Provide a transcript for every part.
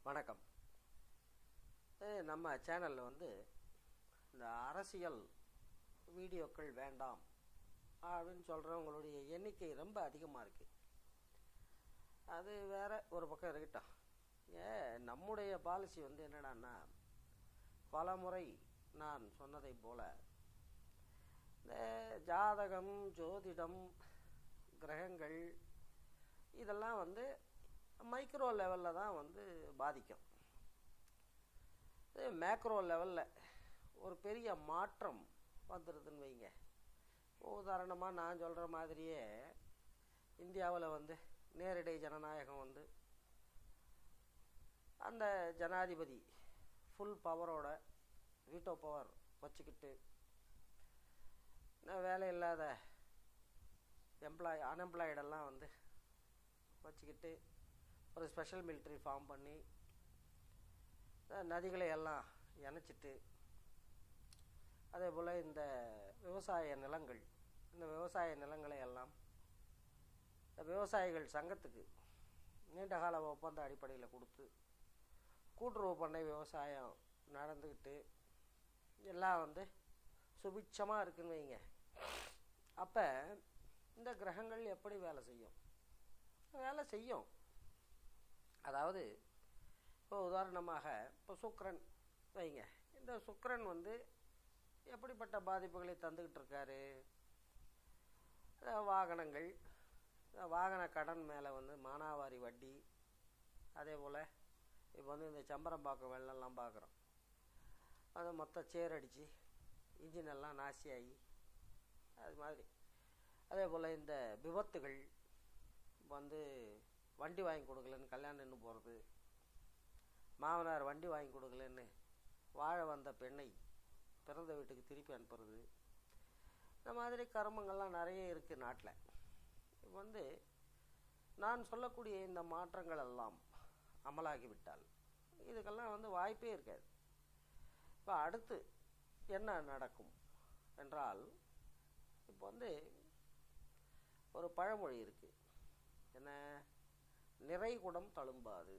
வணக்கம் இது நம்ம சேனலில் வந்து இந்த அரசியல் வீடியோக்கள் வேண்டாம் அப்படின்னு சொல்கிறவங்களுடைய எண்ணிக்கை ரொம்ப அதிகமாக இருக்குது அது வேற ஒரு பக்கம் இருக்கட்டும் ஏ நம்முடைய பாலிசி வந்து என்னடான்னா பல முறை நான் சொன்னதை போல இந்த ஜாதகம் ஜோதிடம் கிரகங்கள் இதெல்லாம் வந்து மைக்ரோ லெவலில் தான் வந்து பாதிக்கும் இது மேக்ரோ லெவலில் ஒரு பெரிய மாற்றம் வந்துடுதுன்னு வைங்க உதாரணமாக நான் சொல்கிற மாதிரியே இந்தியாவில் வந்து நேரடி ஜனநாயகம் வந்து அந்த ஜனாதிபதி ஃபுல் பவரோட வீட்டோ பவர் வச்சுக்கிட்டு இந்த வேலை இல்லாத எம்ப்ளாய் அன்எம்ப்ளாய்டெல்லாம் வந்து வச்சுக்கிட்டு ஒரு ஸ்பெஷல் மிலிட்ரி ஃபார்ம் பண்ணி நதிகளை எல்லாம் இணைச்சிட்டு அதே போல் இந்த விவசாய நிலங்கள் இந்த விவசாய நிலங்களை எல்லாம் இந்த விவசாயிகள் சங்கத்துக்கு நீண்டகால ஒப்பந்த அடிப்படையில் கொடுத்து கூட்டுறவு பண்ணை விவசாயம் நடந்துக்கிட்டு எல்லாம் வந்து சுபிட்சமாக இருக்குன்னு வைங்க அப்போ இந்த கிரகங்கள் எப்படி வேலை செய்யும் வேலை செய்யும் அதாவது இப்போ உதாரணமாக இப்போ சுக்கரன் வைங்க இந்த சுக்கரன் வந்து எப்படிப்பட்ட பாதிப்புகளை தந்துக்கிட்டு இருக்காரு வாகனங்கள் வாகன கடன் மேலே வந்து மானாவாரி வட்டி அதே போல் இப்போ வந்து இந்த சம்பரம்பாக்கம் வெள்ளம்லாம் பார்க்குறோம் அது மொத்தம் சேர் அடித்து இன்ஜின் எல்லாம் நாசியாகி அது மாதிரி அதே போல் இந்த விபத்துகள் வந்து வண்டி வாங்கி கொடுக்கலன்னு கல்யாணம் நின்று போகிறது மாமனார் வண்டி வாங்கி கொடுக்கலன்னு வாழ வந்த பெண்ணை பிறந்த வீட்டுக்கு திருப்பி அனுப்புறது இந்த மாதிரி கர்மங்கள்லாம் நிறைய இருக்குது நாட்டில் இப்போ வந்து நான் சொல்லக்கூடிய இந்த மாற்றங்கள் எல்லாம் அமலாகிவிட்டால் இதுக்கெல்லாம் வந்து வாய்ப்பே இருக்காது இப்போ அடுத்து என்ன நடக்கும் என்றால் இப்போ வந்து ஒரு பழமொழி இருக்குது என்ன நிறை குடம் தழும்பாது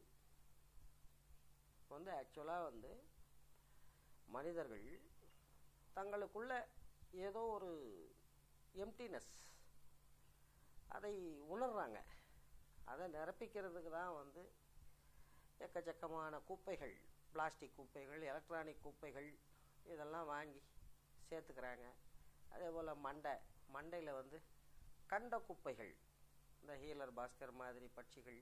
வந்து ஆக்சுவலாக வந்து மனிதர்கள் தங்களுக்குள்ள ஏதோ ஒரு எம்டினஸ் அதை உணர்றாங்க அதை நிரப்பிக்கிறதுக்கு தான் வந்து எக்கச்சக்கமான குப்பைகள் பிளாஸ்டிக் குப்பைகள் எலக்ட்ரானிக் குப்பைகள் இதெல்லாம் வாங்கி சேர்த்துக்கிறாங்க அதே போல் மண்டை மண்டையில் வந்து கண்ட குப்பைகள் இந்த ஹீலர் பாஸ்கர் மாதிரி பட்சிகள்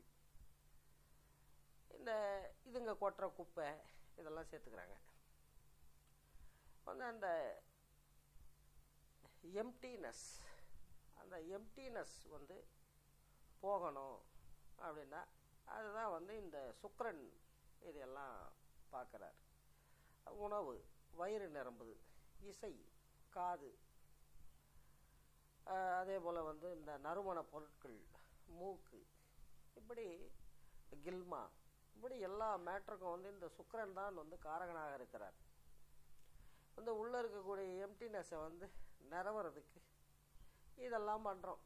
இந்த இதுங்க கொட்டுற குப்பை இதெல்லாம் சேர்த்துக்கிறாங்க வந்து அந்த எம்டினஸ் அந்த எம்டினஸ் வந்து போகணும் அப்படின்னா அதுதான் வந்து இந்த சுக்கரன் இதெல்லாம் பார்க்குறார் உணவு வயிறு நிரம்புது இசை காது அதே போல் வந்து இந்த நறுமண பொருட்கள் மூக்கு இப்படி கில்மா இப்படி எல்லா மேட்ருக்கும் வந்து இந்த சுக்கரன் தான் வந்து காரகனாக இருக்கிறார் வந்து உள்ளே இருக்கக்கூடிய எம்டினஸை வந்து நிறவுறதுக்கு இதெல்லாம் பண்ணுறோம்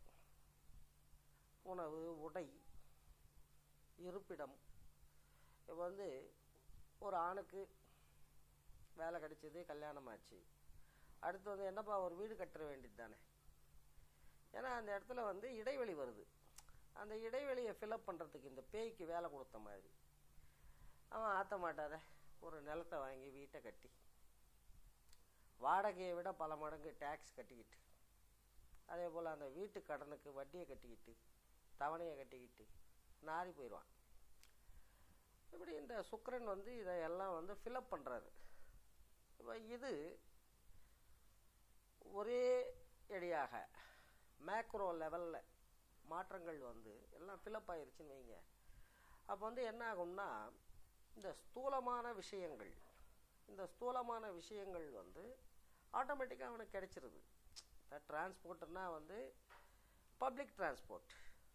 உணவு உடை இருப்பிடம் இப்போ வந்து ஒரு ஆணுக்கு வேலை கிடைச்சது கல்யாணம் ஆச்சு அடுத்து வந்து என்னப்பா ஒரு வீடு கட்டுற வேண்டியது தானே ஏன்னா அந்த இடத்துல வந்து இடைவெளி வருது அந்த இடைவெளியை ஃபில்அப் பண்ணுறதுக்கு இந்த பேய்க்கு வேலை கொடுத்த மாதிரி அவன் ஆற்ற மாட்டாத ஒரு நிலத்தை வாங்கி வீட்டை கட்டி வாடகையை விட பல மடங்கு டேக்ஸ் கட்டிக்கிட்டு அதே போல் அந்த வீட்டு கடனுக்கு வட்டியை கட்டிக்கிட்டு தவணையை கட்டிக்கிட்டு நாரி போயிடுவான் இப்படி இந்த சுக்கரன் வந்து இதையெல்லாம் வந்து ஃபில்அப் பண்ணுறாரு இப்போ இது ஒரே எடியாக மேக்ரோ லெவலில் மாற்றங்கள் வந்து எல்லாம் ஃபில்அப் ஆயிருச்சுன்னு வைங்க அப்போ வந்து என்ன ஆகும்னா இந்த ஸ்தூலமான விஷயங்கள் இந்த ஸ்தூலமான விஷயங்கள் வந்து ஆட்டோமேட்டிக்காக அவனுக்கு கிடைச்சிருது இந்த டிரான்ஸ்போர்ட்னா வந்து பப்ளிக் டிரான்ஸ்போர்ட்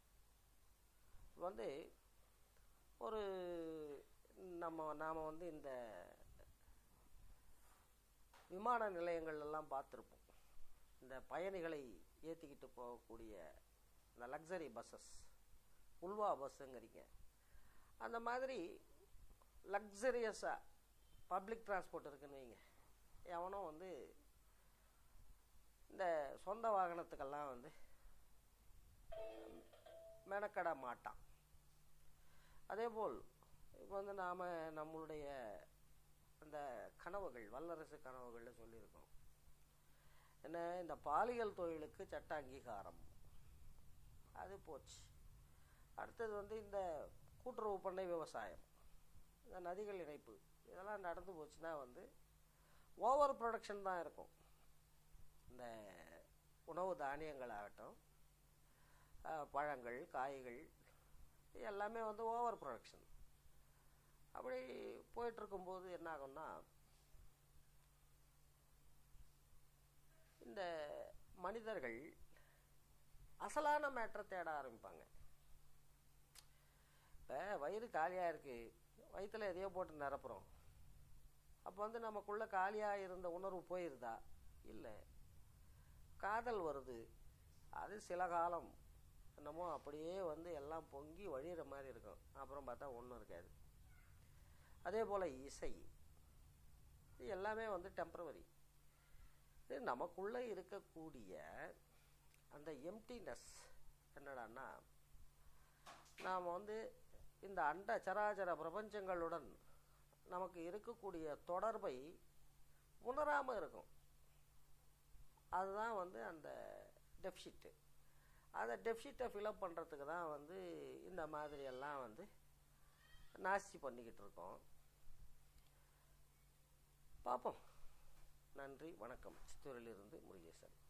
வந்து ஒரு நம்ம நாம் வந்து இந்த விமான நிலையங்கள்லாம் பார்த்துருப்போம் இந்த பயணிகளை ஏற்றிக்கிட்டு போகக்கூடிய இந்த லக்ஸரி பஸ்ஸஸ் உல்வா பஸ்ஸுங்கிறீங்க அந்த மாதிரி லக்ஸரியஸாக பப்ளிக் டிரான்ஸ்போர்ட் இருக்குன்னு வைங்க எவனும் வந்து இந்த சொந்த வாகனத்துக்கெல்லாம் வந்து மெனக்கட மாட்டான் அதேபோல் இப்போ வந்து நாம் நம்மளுடைய அந்த கனவுகள் வல்லரசு கனவுகள்ல சொல்லியிருக்கோம் என்ன இந்த பாலியல் தொழிலுக்கு சட்ட அங்கீகாரம் அது போச்சு அடுத்தது வந்து இந்த கூட்டுறவு பண்ணை விவசாயம் இந்த நதிகள் இணைப்பு இதெல்லாம் நடந்து போச்சுன்னா வந்து ஓவர் ப்ரொடக்ஷன் தான் இருக்கும் இந்த உணவு தானியங்கள் ஆகட்டும் அஹ், பழங்கள் காய்கள் எல்லாமே வந்து ஓவர் ப்ரொடக்ஷன் அப்படி போயிட்டுருக்கும்போது என்ன ஆகும்னா இந்த மனிதர்கள் அசலான மேட்டரை தேட ஆரம்பிப்பாங்க இப்போ வயிறு காலியாக இருக்குது வயிற்றில் எதையோ போட்டு நிரப்புறோம் அப்போ வந்து நமக்குள்ளே காலியாக இருந்த உணர்வு போயிருதா இல்லை காதல் வருது அது சில காலம் என்னமோ அப்படியே வந்து எல்லாம் பொங்கி வழியிற மாதிரி இருக்கும் அப்புறம் பார்த்தா ஒன்றும் இருக்காது அதே போல் இசை இது எல்லாமே வந்து டெம்பரவரி இது நமக்குள்ளே இருக்கக்கூடிய அந்த எம்டினஸ் என்னடான்னா நாம் வந்து இந்த அண்ட சராச்சர பிரபஞ்சங்களுடன் நமக்கு இருக்கக்கூடிய தொடர்பை உணராமல் இருக்கும் அதுதான் வந்து அந்த டெஃபிஷிட்டு அந்த டெஃபிஷிட்டை ஃபில்அப் பண்ணுறதுக்கு தான் வந்து இந்த மாதிரி எல்லாம் வந்து நாஸ்தி பண்ணிக்கிட்டு இருக்கோம் பார்ப்போம் நன்றி வணக்கம் சித்தூரிலிருந்து முருகேசன்